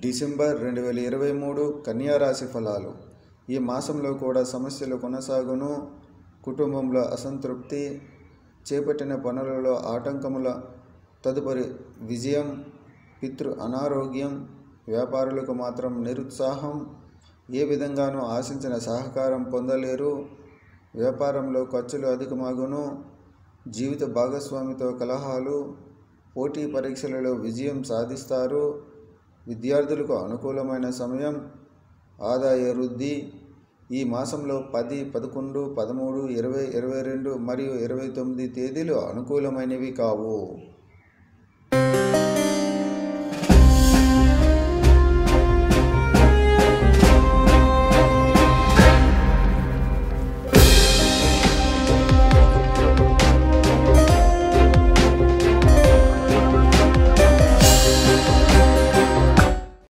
December రెండు వేల ఇరవై మూడు కన్యారాశి ఫలాలు ఈ మాసంలో కూడా సమస్యలు కొనసాగును కుటుంబంలో అసంతృప్తి చేపట్టిన పనులలో ఆటంకముల తదుపరి విజయం పితృ అనారోగ్యం వ్యాపారులకు మాత్రం నిరుత్సాహం ఏ విధంగానూ ఆశించిన సహకారం పొందలేరు వ్యాపారంలో ఖర్చులు అధికమాగును జీవిత భాగస్వామితో కలహాలు పోటీ పరీక్షలలో విజయం సాధిస్తారు విద్యార్థులకు అనుకూలమైన సమయం ఆదాయ వృద్ధి ఈ మాసంలో పది పదకొండు పదమూడు ఇరవై ఇరవై రెండు మరియు ఇరవై తొమ్మిది తేదీలు అనుకూలమైనవి కావు